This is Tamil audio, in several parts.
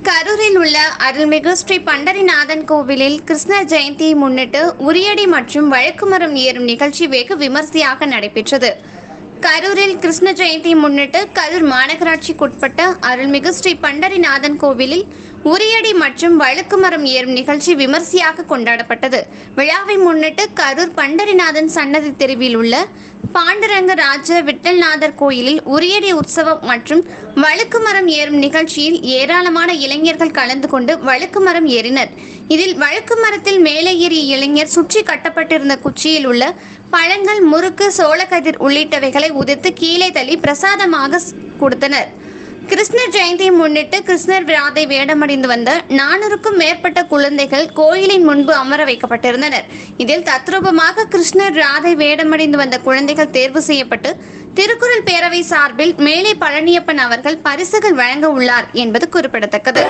கரூரில் உள்ள அருள்மிகு ஸ்ரீ பண்டரிநாதன் கோவிலில் கிருஷ்ணர் ஜெயந்தியை முன்னிட்டு உரியடி மற்றும் வழக்குமரம் ஏறும் நிகழ்ச்சி வெகு விமர்சையாக நடைபெற்றது கரூரில் கிருஷ்ண ஜெயந்தியை முன்னிட்டு கரூர் மாநகராட்சிக்குட்பட்ட அருள்மிகு ஸ்ரீ பண்டரிநாதன் கோவிலில் உரியடி மற்றும் வழுக்குமரம் ஏறும் நிகழ்ச்சி விமர்சையாக கொண்டாடப்பட்டது விழாவை முன்னிட்டு கரூர் பண்டரிநாதன் சன்னதி தெருவில் உள்ள பாண்டுரங்க ராஜ விட்டல்நாதர் கோயிலில் உரியடி உற்சவம் மற்றும் வழுக்குமரம் ஏறும் நிகழ்ச்சியில் ஏராளமான இளைஞர்கள் கலந்து கொண்டு வழுக்குமரம் ஏறினர் இதில் வழுக்குமரத்தில் மேலே ஏறிய இளைஞர் சுற்றி கட்டப்பட்டிருந்த குச்சியில் உள்ள பழங்கள் முறுக்கு சோளக்கதிர் உள்ளிட்டவைகளை உதிர்த்து கீழே தள்ளி பிரசாதமாக ஸ்- கொடுத்தனர் கிருஷ்ணர் ஜெயந்தியை முன்னிட்டு கிருஷ்ணர் ராதை வேடமடைந்து வந்த நானூறுக்கும் மேற்பட்ட குழந்தைகள் கோயிலின் முன்பு அமர வைக்கப்பட்டிருந்தனர் இதில் தத்ரூபமாக கிருஷ்ணர் ராதை வேடமடைந்து வந்த குழந்தைகள் தேர்வு செய்யப்பட்டு திருக்குறள் பேரவை சார்பில் மேலே பழனியப்பன் அவர்கள் பரிசுகள் வழங்க உள்ளார் என்பது குறிப்பிடத்தக்கது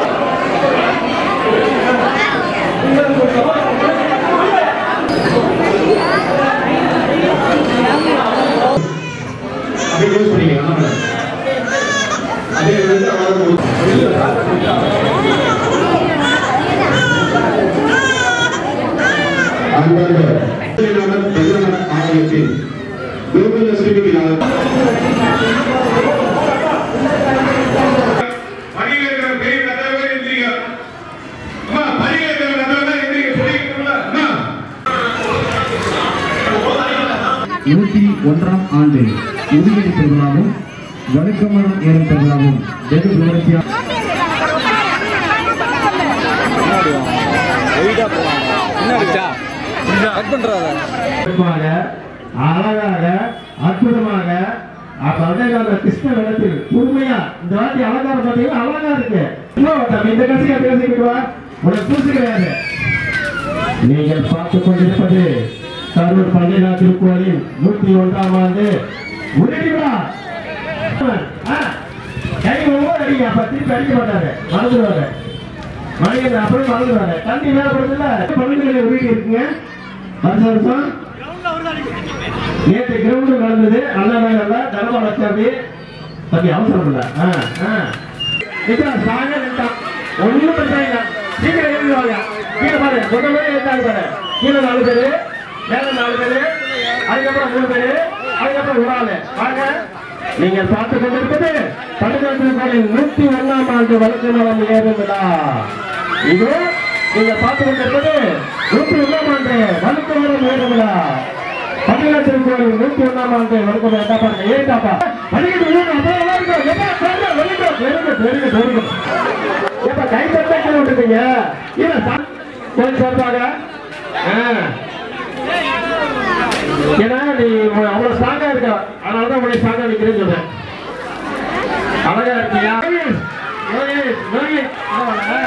அப்படியே க்ளோஸ் பண்ணிங்க ஆமா அதே வந்து அவரை அன்பார்ந்த திருநாமன் பிரதமர் ஆலயத்தின் கோகுல ஸ்ரீவிலால் பணியில் இருக்கிற பெரிய கதவை எந்திரிங்க அம்மா பணியில் இருக்கிற கதவை எந்திரிங்க சொல்லிக்கிறோம்ல அம்மா நூற்றி ஒன்றாம் ஆண்டு உறுதியடி திருவிழாவும் வழுக்கமரம் ஏறும் திருவிழாவும் வெகு விமர்சையாக சிறப்பாக, அழகாக அற்புதமாக பண்டைக்கால கிருஷ்ண வேடத்தில் உண்மையா இந்த வாட்டி அலங்காரம் பார்த்தீங்கன்னா அழகா இருக்கு இன்னும் தம்பி, இந்த கட்சி அந்த கட்சிக்கு வா உனக்கு புதுசு கிடையாது நீங்கள் பார்த்துக் கொண்டிருப்பது கரூர் பள்ளினா திருக்கோயில் நூற்றி ஒன்றாம் ஆண்டு உடனடி விழா ஆ, கை ஒவ்வொரு அடிங்க அப்ப திருப்பி அடிக்க மாட்டாரு மறந்துடுவாரு மணிகண்டன் அப்படியே மறந்துடுவாரு தண்ணி மேல படுத்துல பள்ளிகளை உருட்டி இருக்குங்க வருஷம் வருஷம் நேற்று கிரவுண்டு நடந்தது அண்ணா நகர்ல தர்ம லட்சாமி தம்பி அவசரம் இல்ல ஆ, ஆ. நித்தான் சாங்க நித்தான் ஒண்ணும் பிரச்சனை இல்ல சீக்கிரம் எழுதிடுவாங்க கீழே பாரு முதல்ல எழுதாங்க பாரு கீழே நாலு பேரு மேல நாலு பேரு அதுக்கப்புறம் மூணு பேரு அதுக்கப்புறம் ஒரு ஆளு வாங்க நீங்கள் பார்த்து கொண்டிருப்பது தமிழ்நாட்டின் நூத்தி ஒண்ணாம் ஆண்டு வழக்கு நலம் ஏறும் விழா இது நீங்கள் பார்த்து கொண்டிருப்பது நூத்தி ஒண்ணாம் ஆண்டு வழக்கு நலம் ஏறும் விழா தமிழ்நாட்டின் கோயில் நூத்தி ஒண்ணாம் ஆண்டு வழக்கு நலம் என்ன பாருங்க ஏட்டாப்பா வலிக்கிட்டு விழுங்க அப்புறம் நல்லா இருக்கும் எப்பா சொல்லுங்க வெரிகுட் வெரிகுட் வெரிகுட் வெரிகுட் எப்ப கை தட்டா கீழே விட்டுட்டீங்க இல்ல சா- கோயில் சார்பாக ஆ. ஏன்னா நீ அவ்வளவு ஸ்ட்ராங்கா இருக்க அதனாலதான் உன்னை ஸ்ட்ராங்கா நிக்கிறேன்னு சொல்றேன் அழகா இருக்கியா யோகேஷ், யோகேஷ், யோகேஷ், பரவாயில்ல.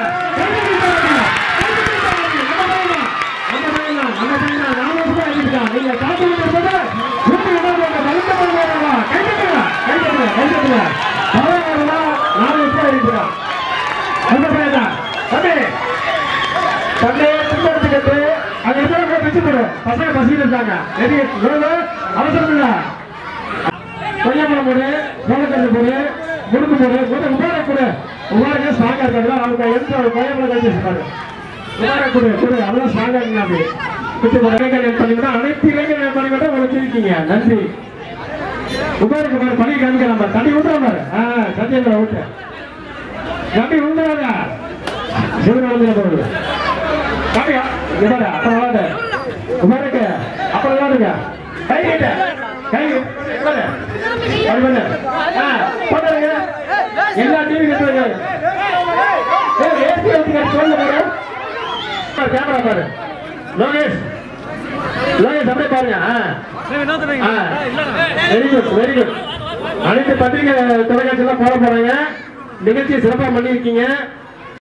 நம்ம பையன் தான், நம்ம பையன் தான், நாலு வருஷமா இருக்கான். நீங்க காத்து கொண்டிருப்பது நூத்தி இருபது அந்த பலத்த பல்வேறுவா. கை தட்டுங்க, கை தட்டுங்க, கை தட்டுங்க. பரவாயில்ல, நாலு வருஷமா இருக்கிறான். நம்ம பையன் தான். தம்பி, தம்பி, திரும்ப எடுத்துக்கிட்டு, அங்க இருக்கிறவங்க பிச்சு போடு. பசங்க பசியில் இருக்காங்க ரெடி லோலு, அவசரம் இல்ல கொய்யாப்பழம் போடு சோளக்கன்று போடு முறுக்கு போடு முதல் உபாரை கொடு உபாரைக்கு ஸ்ட்ராங்கா இருக்காது அவங்க எடுத்து அவர் கொய்யாப்பழம் கழிச்சு வச்சிருக்காரு உபாரை கொடு கொடு அவ்வளவு ஸ்ட்ராங்கா இருக்குங்க அப்படி பிச்சு போடு இளைஞர்கள் பண்ணிவிட்டா அனைத்து இளைஞர்கள் பண்ணிவிட்டா உங்களுக்கு இருக்கீங்க நன்றி உபாருக்கு பாரு பணி காமிக்கலாம் பாரு தண்ணி விட்டுறா பாரு ஆ சத்தியங்களை விட்டு தம்பி உண்டாதா சிவன் வந்து போடுது காமியா இங்க பாரு அப்புறம் விளாடு உபாருக்கு அப்புறம் விளாடுங்க கை நீட்டு கை பாரு அது பண்ணு ஆ போட்டுருங்க எல்லா டிவி கட்டுறீங்க ஏய் ஏசி வந்து சொல்ல பாரு கேமரா பாரு லோகேஷ் லோகேஷ் அப்படியே பாருங்க ஆ வெரி குட் வெரி குட் அனைத்து பத்திரிகை தொலைக்காட்சியெல்லாம் போட போறாங்க நிகழ்ச்சி சிறப்பாக பண்ணியிருக்கீங்க